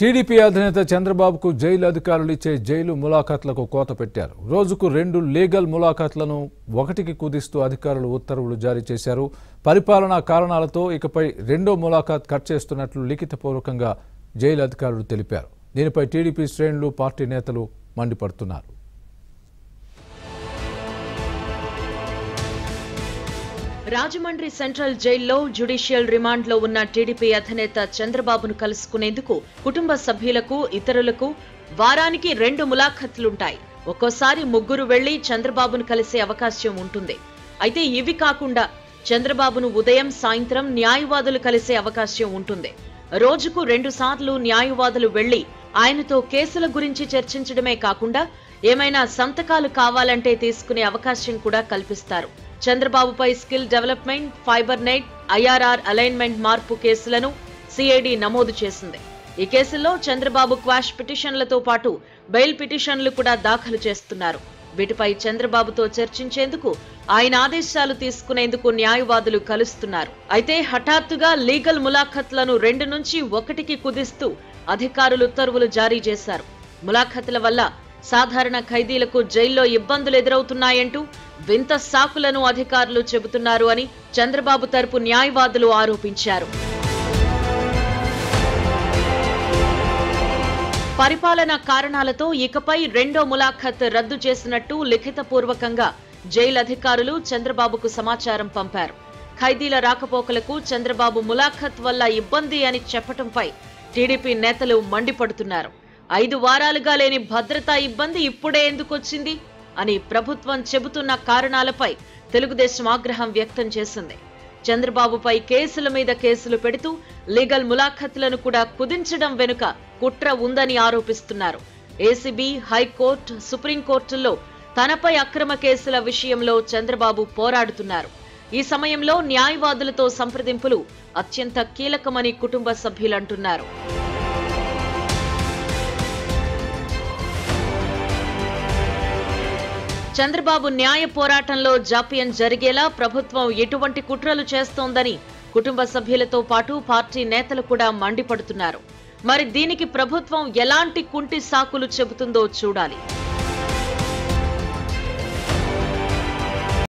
TDP అధినేత చంద్రబాబుకు jail అధికారులు ఇచ్చే జైలు ములాఖాత్లకు కోత పెట్టారు రోజుకు రెండు లీగల్ ములాఖాత్లను ఒకటికి కుదిస్తూ అధికారులు ఉత్తర్వులు జారీ చేశారు పరిపాలనా కారణాలతో ఇకపై రెండో ములాఖాత్ కట్ చేస్తున్నట్లు లిఖితపూర్వకంగా జైలు అధికారులు తెలిపారు దీనిపై టీడీపీ శ్రేణులు పార్టీ నేతలు మండిపడుతున్నారు రాజమండ్రి సెంట్రల్ జైల్లో జ్యుడిషియల్ రిమాండ్లో ఉన్న టీడీపీ అధినేత చంద్రబాబును కలుసుకునేందుకు కుటుంబ సభ్యులకు ఇతరులకు వారానికి రెండు ములాఖత్లుంటాయి ఒక్కోసారి ముగ్గురు వెళ్లి చంద్రబాబును కలిసే అవకాశం ఉంటుంది అయితే ఇవి కాకుండా చంద్రబాబును ఉదయం సాయంత్రం న్యాయవాదులు కలిసే అవకాశం ఉంటుంది రోజుకు రెండు సార్లు న్యాయవాదులు వెళ్లి ఆయనతో కేసుల గురించి చర్చించడమే కాకుండా ఏమైనా సంతకాలు కావాలంటే తీసుకునే అవకాశం కూడా కల్పిస్తారు చంద్రబాబుపై skill development fiber net IRR alignment మార్పు కేసులను సిఐడి నమోదు చేసింది ఈ కేసుల్లో చంద్రబాబు క్వాష్ పిటిషన్లతో పాటు బెయిల్ పిటిషన్లు కూడా దాఖలు చేస్తున్నారు వీటిపై చంద్రబాబుతో చర్చించేందుకు ఆయన ఆదేశాలు తీసుకునేందుకు న్యాయవాదులు కలుస్తున్నారు అయితే హఠాత్తుగా లీగల్ ములాఖత్లను రెండు నుంచి ఒకటికి కుదిస్తూ అధికారులు ఉత్తర్వులు జారీ చేశారు ములాఖత్ల వల్ల సాధారణ ఖైదీలకు జైల్లో ఇబ్బందులు ఎదురవుతున్నాయంటూ వింత సాకులను అధికారులు చెబుతున్నారు అని చంద్రబాబు తరపు న్యాయవాదులు ఆరోపించారు పరిపాలన కారణాలతో ఇకపై రెండో ములాఖత్ రద్దు చేసినట్టు లిఖితపూర్వకంగా జైలు అధికారులు చంద్రబాబుకు సమాచారం పంపారు ఖైదీల రాకపోకలకు చంద్రబాబు ములాఖత్ వల్ల ఇబ్బంది అని చెప్పటంపై టీడీపీ నేతలు మండిపడుతున్నారు ఐదు వారాలుగా లేని భద్రతా ఇబ్బంది ఇప్పుడే ఎందుకొచ్చింది అని ప్రభుత్వం చెబుతున్న కారణాలపై తెలుగుదేశం ఆగ్రహం వ్యక్తం చేసింది చంద్రబాబుపై కేసుల మీద కేసులు పెడుతూ లీగల్ ములాఖత్లను కూడా కుదించడం వెనుక కుట్ర ఉందని ఆరోపిస్తున్నారు ఏసీబీ హైకోర్టు సుప్రీంకోర్టుల్లో తనపై అక్రమ కేసుల విషయంలో చంద్రబాబు పోరాడుతున్నారు ఈ సమయంలో న్యాయవాదులతో సంప్రదింపులు అత్యంత కీలకమని కుటుంబ సభ్యులంటున్నారు చంద్రబాబు న్యాయ పోరాటంలో జాప్యం జరిగేలా ప్రభుత్వం ఎటువంటి కుట్రలు చేస్తోందని కుటుంబ సభ్యులతో పాటు పార్టీ నేతలు కూడా మండిపడుతున్నారు మరి దీనికి ప్రభుత్వం ఎలాంటి కుంటి సాకులు చెబుతుందో చూడాలి